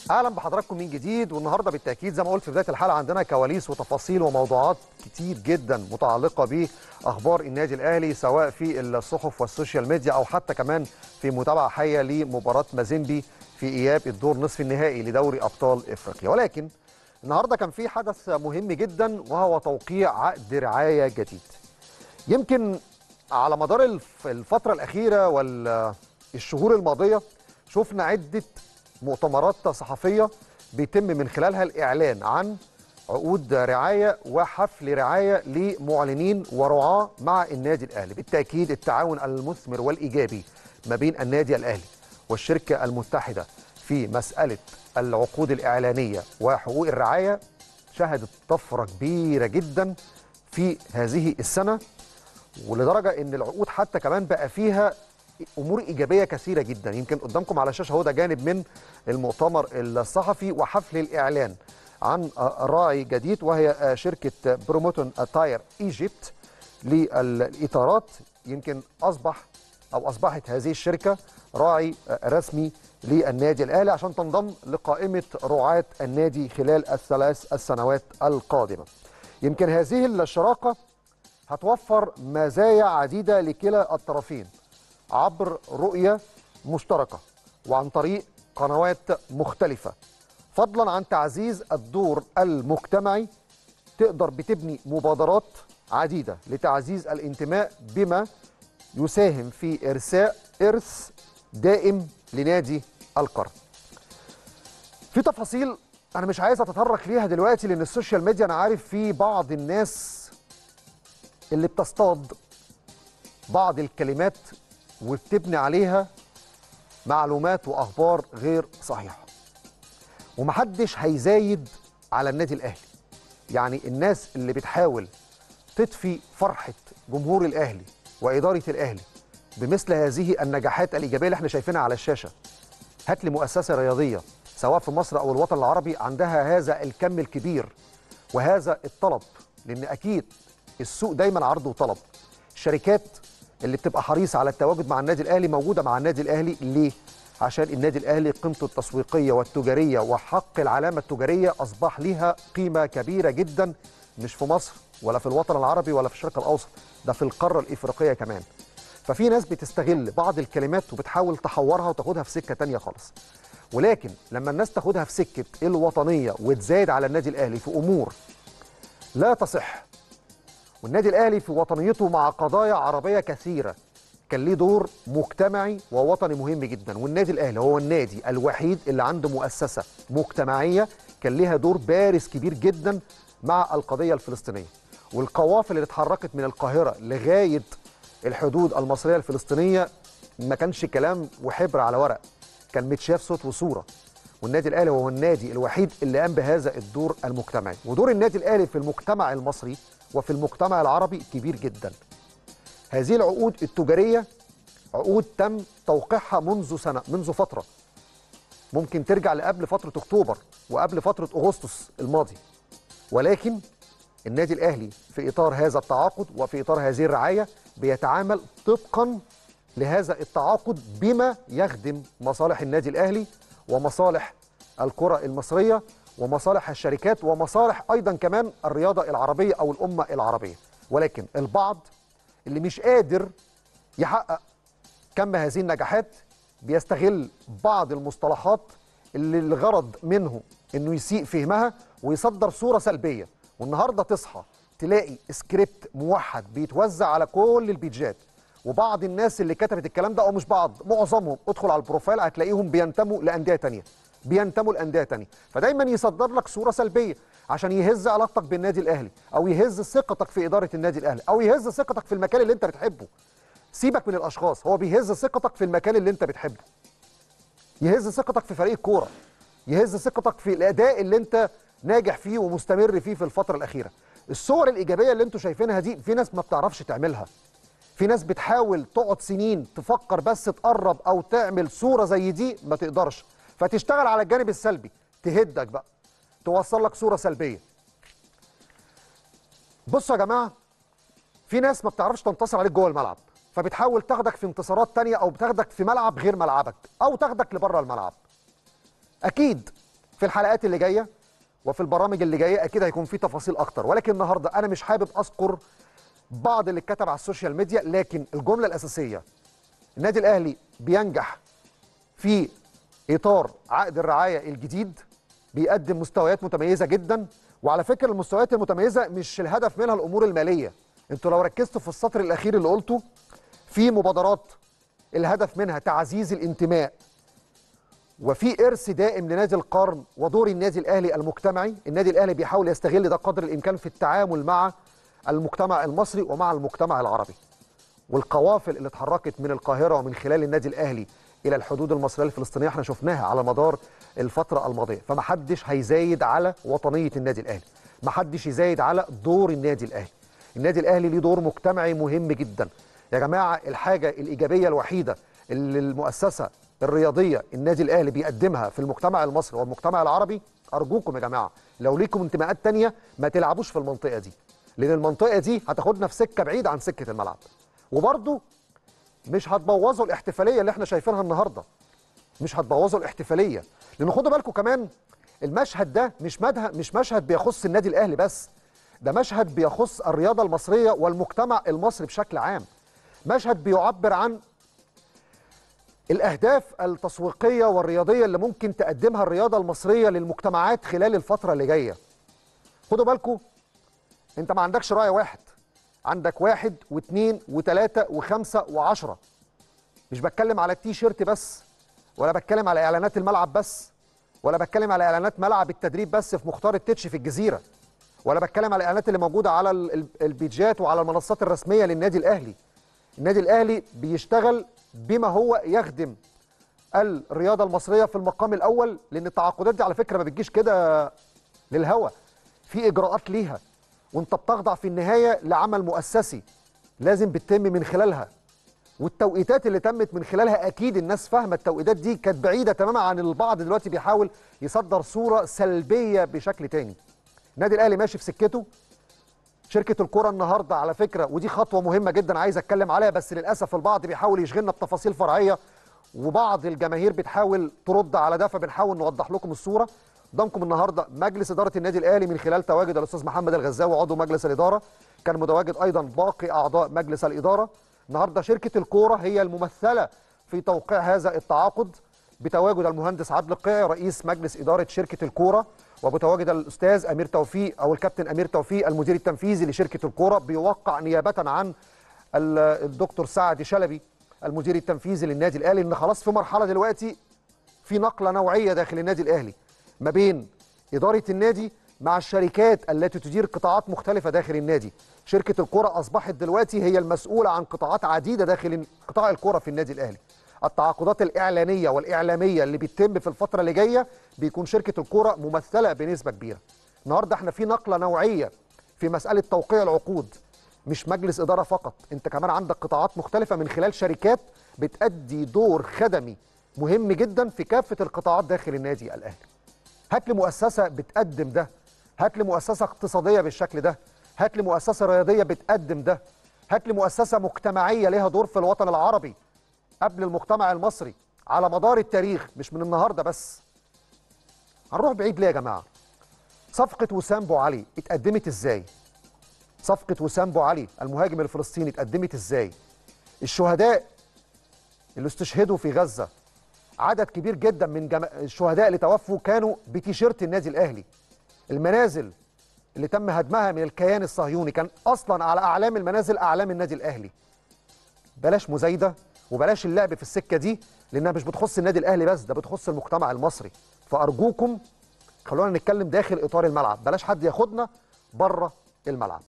اهلا بحضراتكم من جديد والنهارده بالتاكيد زي ما قلت في بدايه الحلقه عندنا كواليس وتفاصيل وموضوعات كتير جدا متعلقه باخبار النادي الاهلي سواء في الصحف والسوشيال ميديا او حتى كمان في متابعه حيه لمباراه مازيمبي في اياب الدور نصف النهائي لدوري ابطال افريقيا ولكن النهارده كان في حدث مهم جدا وهو توقيع عقد رعايه جديد يمكن على مدار الف- الفتره الاخيره والشهور الماضيه شفنا عده مؤتمرات صحفيه بيتم من خلالها الاعلان عن عقود رعايه وحفل رعايه لمعلنين ورعاه مع النادي الاهلي بالتاكيد التعاون المثمر والايجابي ما بين النادي الاهلي والشركه المتحده في مساله العقود الاعلانيه وحقوق الرعايه شهدت طفره كبيره جدا في هذه السنه ولدرجه ان العقود حتى كمان بقى فيها امور ايجابيه كثيره جدا يمكن قدامكم على الشاشه هو ده جانب من المؤتمر الصحفي وحفل الاعلان عن راعي جديد وهي شركه بروموتون تاير ايجيبت للاطارات يمكن اصبح او اصبحت هذه الشركه راعي رسمي للنادي الاهلي عشان تنضم لقائمه رعاه النادي خلال الثلاث السنوات القادمه يمكن هذه الشراكه هتوفر مزايا عديده لكلا الطرفين عبر رؤيه مشتركه وعن طريق قنوات مختلفه فضلا عن تعزيز الدور المجتمعي تقدر بتبني مبادرات عديده لتعزيز الانتماء بما يساهم في ارساء ارث دائم لنادي القرن. في تفاصيل انا مش عايز اتطرق ليها دلوقتي لان السوشيال ميديا انا عارف في بعض الناس اللي بتصطاد بعض الكلمات وبتبني عليها معلومات واخبار غير صحيحه. ومحدش هيزايد على النادي الاهلي. يعني الناس اللي بتحاول تطفي فرحه جمهور الاهلي واداره الاهلي بمثل هذه النجاحات الايجابيه اللي احنا شايفينها على الشاشه. هات لي مؤسسه رياضيه سواء في مصر او الوطن العربي عندها هذا الكم الكبير وهذا الطلب لان اكيد السوق دايما عرض وطلب. الشركات اللي بتبقى حريصه على التواجد مع النادي الاهلي موجوده مع النادي الاهلي ليه؟ عشان النادي الاهلي قيمته التسويقيه والتجاريه وحق العلامه التجاريه اصبح ليها قيمه كبيره جدا مش في مصر ولا في الوطن العربي ولا في الشرق الاوسط ده في القاره الافريقيه كمان. ففي ناس بتستغل بعض الكلمات وبتحاول تحورها وتاخدها في سكه تانية خالص. ولكن لما الناس تاخدها في سكه الوطنيه وتزايد على النادي الاهلي في امور لا تصح والنادي الاهلي في وطنيته مع قضايا عربيه كثيره كان ليه دور مجتمعي ووطني مهم جدا والنادي الاهلي هو النادي الوحيد اللي عنده مؤسسه مجتمعيه كان ليها دور بارز كبير جدا مع القضيه الفلسطينيه والقوافل اللي اتحركت من القاهره لغايه الحدود المصريه الفلسطينيه ما كانش كلام وحبر على ورق كان متشاف صوت وصوره والنادي الاهلي هو النادي الوحيد اللي قام بهذا الدور المجتمعي ودور النادي الاهلي في المجتمع المصري وفي المجتمع العربي كبير جدا هذه العقود التجاريه عقود تم توقيعها منذ سنه منذ فتره ممكن ترجع لقبل فتره اكتوبر وقبل فتره اغسطس الماضي ولكن النادي الاهلي في اطار هذا التعاقد وفي اطار هذه الرعايه بيتعامل طبقا لهذا التعاقد بما يخدم مصالح النادي الاهلي ومصالح الكره المصريه ومصالح الشركات ومصالح ايضا كمان الرياضه العربيه او الامه العربيه ولكن البعض اللي مش قادر يحقق كم هذه النجاحات بيستغل بعض المصطلحات اللي الغرض منه انه يسيء فهمها ويصدر صوره سلبيه والنهارده تصحى تلاقي سكريبت موحد بيتوزع على كل البيجات وبعض الناس اللي كتبت الكلام ده او مش بعض معظمهم ادخل على البروفايل هتلاقيهم بينتموا لانديه تانية بينتموا لانديه تانية فدايما يصدر لك صوره سلبيه عشان يهز علاقتك بالنادي الاهلي او يهز ثقتك في اداره النادي الاهلي او يهز ثقتك في المكان اللي انت بتحبه سيبك من الاشخاص هو بيهز ثقتك في المكان اللي انت بتحبه يهز ثقتك في فريق الكوره يهز ثقتك في الاداء اللي انت ناجح فيه ومستمر فيه في الفتره الاخيره الصور الايجابيه اللي انتوا شايفينها دي في ناس ما بتعرفش تعملها في ناس بتحاول تقعد سنين تفكر بس تقرب او تعمل صوره زي دي ما تقدرش فتشتغل على الجانب السلبي تهدك بقى توصل لك صوره سلبيه بصوا يا جماعه في ناس ما بتعرفش تنتصر عليك جوه الملعب فبتحاول تاخدك في انتصارات تانية او بتاخدك في ملعب غير ملعبك او تاخدك لبره الملعب اكيد في الحلقات اللي جايه وفي البرامج اللي جايه اكيد هيكون في تفاصيل اكتر ولكن النهارده انا مش حابب اذكر بعض اللي اتكتب على السوشيال ميديا لكن الجمله الاساسيه النادي الاهلي بينجح في اطار عقد الرعايه الجديد بيقدم مستويات متميزه جدا وعلى فكره المستويات المتميزه مش الهدف منها الامور الماليه انتوا لو ركزتوا في السطر الاخير اللي قلته في مبادرات الهدف منها تعزيز الانتماء وفي ارث دائم لنادي القرن ودور النادي الاهلي المجتمعي النادي الاهلي بيحاول يستغل ده قدر الامكان في التعامل مع المجتمع المصري ومع المجتمع العربي والقوافل اللي اتحركت من القاهره ومن خلال النادي الاهلي الى الحدود المصريه الفلسطينيه احنا شفناها على مدار الفتره الماضيه فمحدش هيزايد على وطنيه النادي الاهلي محدش يزايد على دور النادي الاهلي النادي الاهلي ليه دور مجتمعي مهم جدا يا جماعه الحاجه الايجابيه الوحيده اللي المؤسسه الرياضيه النادي الاهلي بيقدمها في المجتمع المصري والمجتمع العربي ارجوكم يا جماعه لو ليكم انتماءات تانية ما تلعبوش في المنطقه دي لان المنطقه دي هتاخدنا في سكه بعيد عن سكه الملعب وبرده مش هتبوظوا الاحتفاليه اللي احنا شايفينها النهارده مش هتبوظوا الاحتفاليه لان خدوا بالكم كمان المشهد ده مش مده مش مشهد بيخص النادي الاهلي بس ده مشهد بيخص الرياضه المصريه والمجتمع المصري بشكل عام مشهد بيعبر عن الاهداف التسويقيه والرياضيه اللي ممكن تقدمها الرياضه المصريه للمجتمعات خلال الفتره اللي جايه خدوا بالكم انت ما عندكش راي واحد عندك واحد واثنين وثلاثة وخمسة وعشرة مش بتكلم على التي شيرت بس ولا بتكلم على اعلانات الملعب بس ولا بتكلم على اعلانات ملعب التدريب بس في مختار التتش في الجزيرة ولا بتكلم على الاعلانات اللي موجودة على البيجات وعلى المنصات الرسمية للنادي الاهلي النادي الاهلي بيشتغل بما هو يخدم الرياضة المصرية في المقام الاول لان التعاقدات دي على فكرة ما بتجيش كده للهوا في اجراءات ليها وانت بتخضع في النهايه لعمل مؤسسي لازم بتتم من خلالها والتوقيتات اللي تمت من خلالها اكيد الناس فاهمه التوقيتات دي كانت بعيده تماما عن البعض دلوقتي بيحاول يصدر صوره سلبيه بشكل تاني النادي الاهلي ماشي في سكته شركه الكره النهارده على فكره ودي خطوه مهمه جدا عايز اتكلم عليها بس للاسف البعض بيحاول يشغلنا بتفاصيل فرعيه وبعض الجماهير بتحاول ترد على ده فبنحاول نوضح لكم الصوره قدامكم النهارده مجلس اداره النادي الاهلي من خلال تواجد الاستاذ محمد الغزاوي عضو مجلس الاداره كان متواجد ايضا باقي اعضاء مجلس الاداره النهارده شركه الكوره هي الممثله في توقيع هذا التعاقد بتواجد المهندس عادل القيعي رئيس مجلس اداره شركه الكوره وبتواجد الاستاذ امير توفيق او الكابتن امير توفيق المدير التنفيذي لشركه الكوره بيوقع نيابه عن الدكتور سعد شلبي المدير التنفيذي للنادي الاهلي ان خلاص في مرحله دلوقتي في نقله نوعيه داخل النادي الاهلي ما بين إدارة النادي مع الشركات التي تدير قطاعات مختلفة داخل النادي شركة الكرة أصبحت دلوقتي هي المسؤولة عن قطاعات عديدة داخل قطاع الكرة في النادي الأهلي التعاقدات الإعلانية والإعلامية اللي بتتم في الفترة اللي جاية بيكون شركة الكرة ممثلة بنسبة كبيرة النهاردة احنا في نقلة نوعية في مسألة توقيع العقود مش مجلس إدارة فقط انت كمان عندك قطاعات مختلفة من خلال شركات بتأدي دور خدمي مهم جدا في كافة القطاعات داخل النادي الأهلي هات لي مؤسسه بتقدم ده هات لي مؤسسه اقتصاديه بالشكل ده هات لي مؤسسه رياضيه بتقدم ده هات لي مؤسسه مجتمعيه ليها دور في الوطن العربي قبل المجتمع المصري على مدار التاريخ مش من النهارده بس هنروح بعيد ليه يا جماعه صفقه وسام بو علي اتقدمت ازاي صفقه وسام بو علي المهاجم الفلسطيني اتقدمت ازاي الشهداء اللي استشهدوا في غزه عدد كبير جدا من جم... الشهداء اللي توفوا كانوا بتيشيرت النادي الاهلي المنازل اللي تم هدمها من الكيان الصهيوني كان اصلا على اعلام المنازل اعلام النادي الاهلي بلاش مزايده وبلاش اللعب في السكه دي لانها مش بتخص النادي الاهلي بس ده بتخص المجتمع المصري فارجوكم خلونا نتكلم داخل اطار الملعب بلاش حد ياخدنا بره الملعب